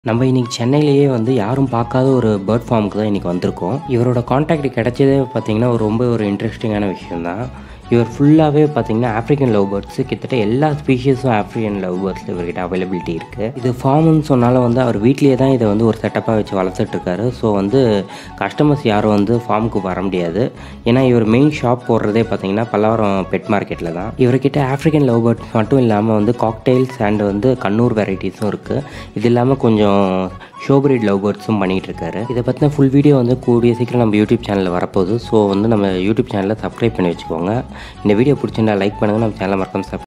நம்ம இன்னைக்கு சென்னையிலேயே வந்து யாரும் பார்க்காத ஒரு பேர்ட் ஃபார்முக்கு தான் இன்றைக்கி வந்திருக்கோம் இவரோட காண்டாக்ட் கிடைச்சதே பார்த்தீங்கன்னா ஒரு ரொம்ப ஒரு இன்ட்ரெஸ்டிங்கான விஷயம் தான் இவர் ஃபுல்லாகவே பார்த்தீங்கன்னா ஆஃப்ரிக்கன் லவ் பேர்ட்ஸ் கிட்டத்தட்ட எல்லா ஸ்பீஷீஸும் ஆஃப்ரிக்கன் லவ் பேர்ட்ஸ் இவர்கிட்ட அவைலபிலிட்டி இருக்குது இது ஃபார்ம்னு சொன்னாலும் வந்து அவர் வீட்லேயே தான் இதை வந்து ஒரு செட்டப்பாக வச்சு வளர்த்துட்டு இருக்காரு ஸோ வந்து கஸ்டமர்ஸ் யாரும் வந்து ஃபார்முக்கு வர முடியாது ஏன்னா இவர் மெயின் ஷாப் போடுறதே பார்த்தீங்கன்னா பல்லாவரம் பெட் மார்க்கெட்டில் தான் இவர்கிட்ட ஆஃப்ரிக்கன் லவ் பேர்ட்ஸ் மட்டும் இல்லாமல் வந்து காக்டெயில்ஸ் அண்ட் வந்து கண்ணூர் வெரைட்டிஸும் இருக்குது இது இல்லாமல் கொஞ்சம் ஷோபிரிட் லவ் பேர்ட்ஸும் பண்ணிகிட்டு இருக்காரு இதை பற்றின ஃபுல் வீடியோ வந்து கூடிய சீக்கிரம் நம்ம யூடியூப் சேனலில் வரப்போகுது ஸோ வந்து நம்ம யூடியூப் சேனலை சப்ஸ்கிரைப் பண்ணி வச்சுக்கோங்க இந்த வீடியோ பிடிச்சிருந்தா லைக் பண்ணுங்கள் நம்ம சேனலை மறக்காம சப்